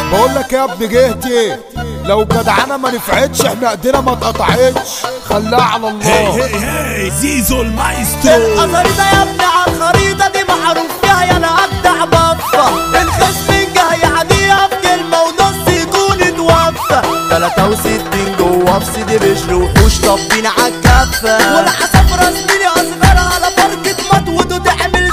بقول لك يا ابن جهتي لو جدعانه ما نفعتش احنا ايدينا ما اتقطعتش خليها على هي الله هي هي زيزو المايسترو الخريطة يا ابني على الخريطة دي معروف فيها يا انا اجدع بفة الخصم جاي عادية في كلمة ونص يكون اتوفى 63 جوه في سيدي بشر وحوش طابين عالكفة والعصافرة زميلي اصغر على فرقة مطوط وتعمل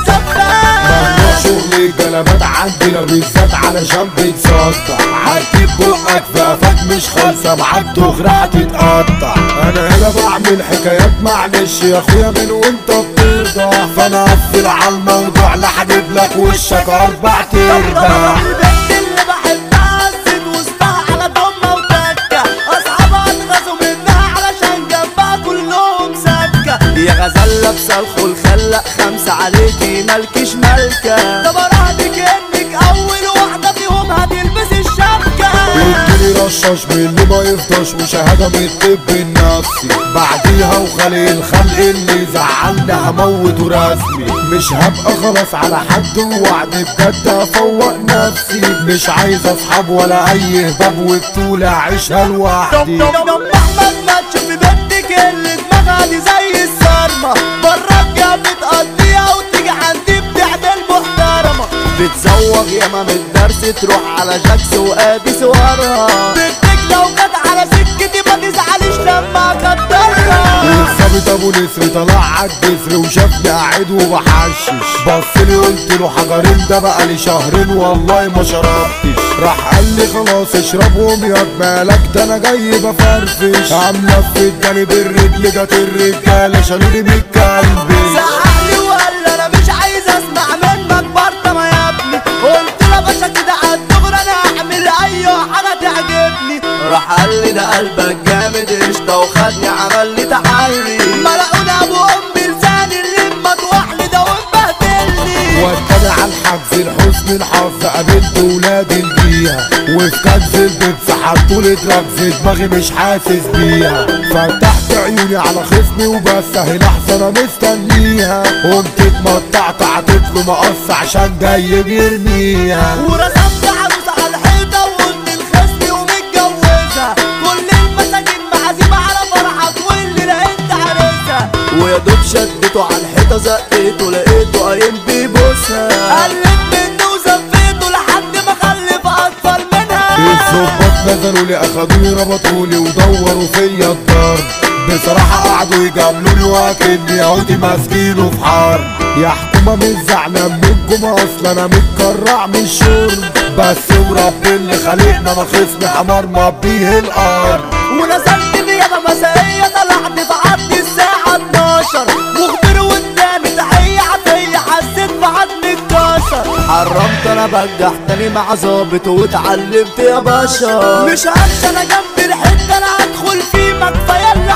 ممنوع زفة شغل الجلبات عندنا بالذات علشان بتصدع هتجيب بقك في قفاك مش خالصة معاك دغري هتتقطع انا هنا بعمل حكايات معلش يا اخويا من وانت بترضع فانا اقفل على الموضوع لا هجيب لك وشك اربع تربع البنت اللي بحبها زيد وسطها على ضمة وتكة اصحابها اتغاظوا منها علشان جنبها كلهم سكة يا غزال لابسة الخل خلق خمسة عليكي مالكيش مالكة ده براهنك انك اول واحدة فيهم هتلبس الشبكة اديني رشاش من اللي ما يفضاش وشهادة من الطب النفسي بعديها وخلق الخلق اللي زعلني هموته رسمي مش هبقى خلاص على حد ووعد بجد افوق نفسي مش عايز اصحاب ولا اي هباب وبطولة اعيشها لوحدي دم احمد ما تشوف بنتك اللي دماغها دي زي الصرمة برا الجنب بتقضيها وتيجي عندي بتعمل محترمة بتزوغ ياما من الدرس تروح على جاكس وادي صورها بنتك لو جت على سكتي ما تزعليش لما اقدرها الظابط ابو نسر طلع عالجسر وشافني قاعد وبحشش بصلي قلت له حجرين ده بقى لي شهرين والله ما شربتش راح قال لي خلاص اشرب ومياك مالك ده انا جاي بفرفش عم لفت جانب الرجل جت الرجاله شالوني من الكلب زعقلي وقال انا مش عايز اسمع منك برطمة يا ابني قلت له باشا كده عالدغري انا هعمل اي حاجة تعجبني راح قال لي ده قلبك جامد قشطة وخدني عمل لي تحري ملقوني ابو امي لساني اللي مطوحني ده ومبهدلني واتبع على الحجز الحسن الحظ قابلت ولاد البيها وفي كنز البيبس حطولي دراجز دماغي مش حاسس بيها فتحت عيوني على خصمي وبس اهي لحظة انا مستنيها قمت اتمطعت عطيت له مقص عشان جاي بيرميها ورسمت عروسة على الحيطة وقلت لخصمي ومتجوزها كل المساجين معازيم على فرحك واللي لقيت عريسها ويا دوب شدته على الحيطة زقيته لقيته قايم بيبوسها قلت منه وزفيته لحد ما خلف أطفال منها الظباط نزلوا لي اخدوني ربطولي ودوروا فيا الضرب بصراحة قعدوا يجاملوني وكأني عودي ماسكينه في حرب يا حكومة مش زعلان منكم اصلا انا متكرع من الشرب بس ورب اللي خلقنا انا خصمي حمار مبيه الارض ونزلت نيابة مسائية طلعت في عدي الساعة 12 مخبر واداني تحية عطية حسيت بعضمي اتكسر حرمت انا بجح تاني مع ظابط واتعلمت يا باشا مش همشي انا جنب الحتة انا هدخل في مكفاية اللي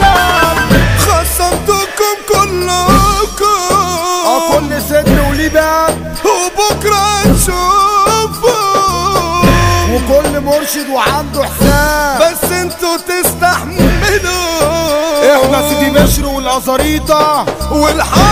عصر خصمتكم كلكم اه كل سن وليه باب وبكره نشوفوا وكل مرشد وعنده حساب بس انتوا تستحملوا احنا سيدي بشر والازاريطة والحظ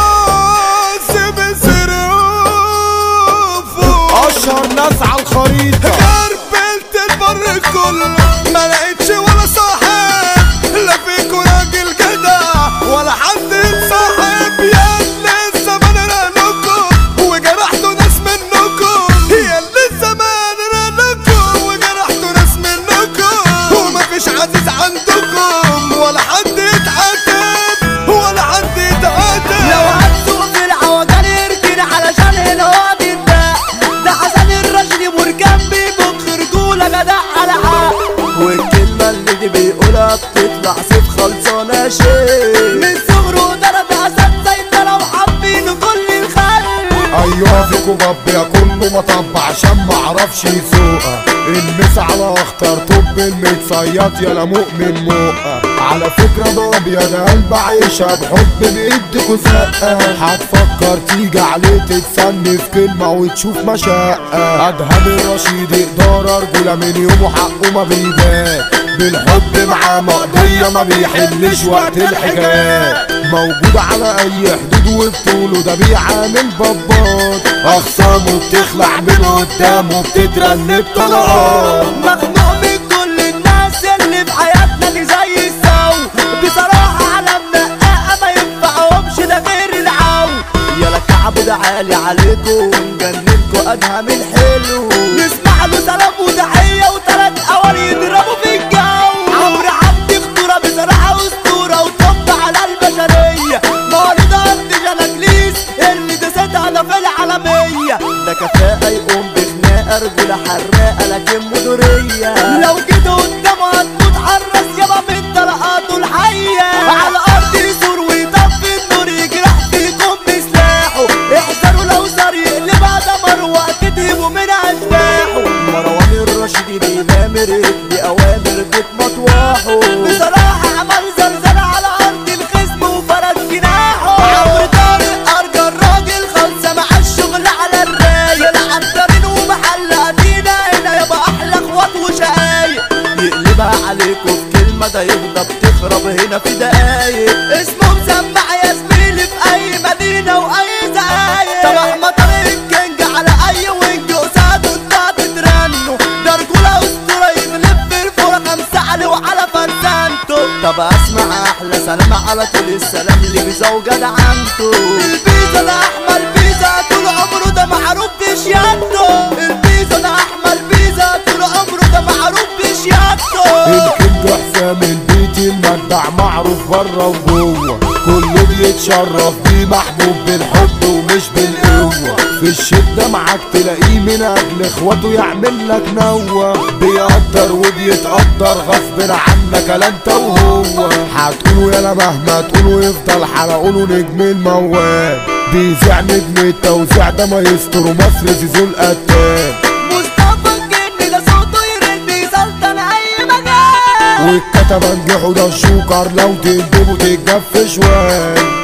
بظروفه اشهر ناس على الخريطة غربلت البر كله ما لقيتش ولا صاحب لا فيكوا راجل جدع ولا حد صاحب يا اللي الزمان رانكم وجرحتوا ناس منكم يا اللي الزمان رانكم وجرحتوا ناس منكم ومفيش عزيز عندكم ولا حد يتعاتب ولا حد يتعاتب لو هتسوق في العوجان اركن علشان هنا هو بيتباع ده حسن الرشدي بركان بيبك رجولة جدع على حق والكلمة اللي دي بيقولها بتطلع سيف خلصانة شيء من صغره ضرب أسد سيطرة وحابين كل الخلق ايوه فيكوا باب يا كله مطب عشان معرفش يسوقها المس على اخطر طب المتصيط يا لا مؤمن موقع على فكرة باب يا ده قلب عايشة بحب بايدك وزقة هتفكر تيجي عليه تتسني في كلمة وتشوف مشقة ادهم الرشيد إدارة رجولة من يومه حقه ما بيبان بالحب معاه مقضية ما بيحلش وقت الحكايات موجود على اي حدود وبطوله ده بيعامل بابات اخصامه بتخلع منه قدامه بتترنب طلقات مخنوق من كل الناس اللي في حياتنا دي زي السو بصراحة على منققة ما ينفعهمش ده غير العو يا كعب ده عالي عليكم جننكوا ادهم الحلو نسمع له سلام وتحية وتلات اور يضربوا في الجو عمرو عبد خطورة بصراحة اسطورة وطب على البشرية مولود ارض جلاكليس اللي دستها ده في العالمية ده كفاءة يقوم بخناقة رجولة حراقة لكن مدورية لو جيت قدامه هتموت حرس يابا من طلقاته الحية على الأرض يثور ويطفي النور يجرح فيكم بسلاحه احذروا لو صار يقلبها دمر وقت تهبوا من أشباحه مروان الرشيد بيغامر بأوامر بتمطوحه بصراحة عمل زلزلة على أرض الخصم وفرد جناحه عمرو طارق أرجى الراجل خلصة مع الشغل على الرايق العنترين ومحل أدينا هنا يبقى أحلى اخوات وشقايق يقلبها عليكم في كلمة ده يغضب تخرب هنا في دقايق اسمه مسمع يا زميلي في أي مدينة وأي زقايق طب أحمد طارق الكينج على أي وينج قصاده انتوا تترنوا ده رجولة أسطورة يغلب في الفورة خمسة علي وعلى فرسانته طب أسمع أحلى سلام على طول السلام اللي بيزوجة عنده البيزا ده أحمد بيزا طول عمره ده معروف بشياكته البيزا ده أحمد بيزا طول عمره ده معروف بشياكته الكينج حسام البيت المدع معروف بره وجوه كله بيتشرف بيه محبوب بالحب ومش بالقوة في الشدة معاك تلاقيه من أجل إخواته يعمل لك نوة بيقدر وبيتقدر غصب عنك لا أنت وهو هتقولوا يالا مهما تقولوا يفضل حلقوله نجم الموال بيذيع نجم التوزيع ده ما يستر مصر زيزو القتال مصطفى الجن ده صوته يرن يسلطن أي مجال والكتبة نجحوا ده الشوكر لو تندبوا تتجف شوال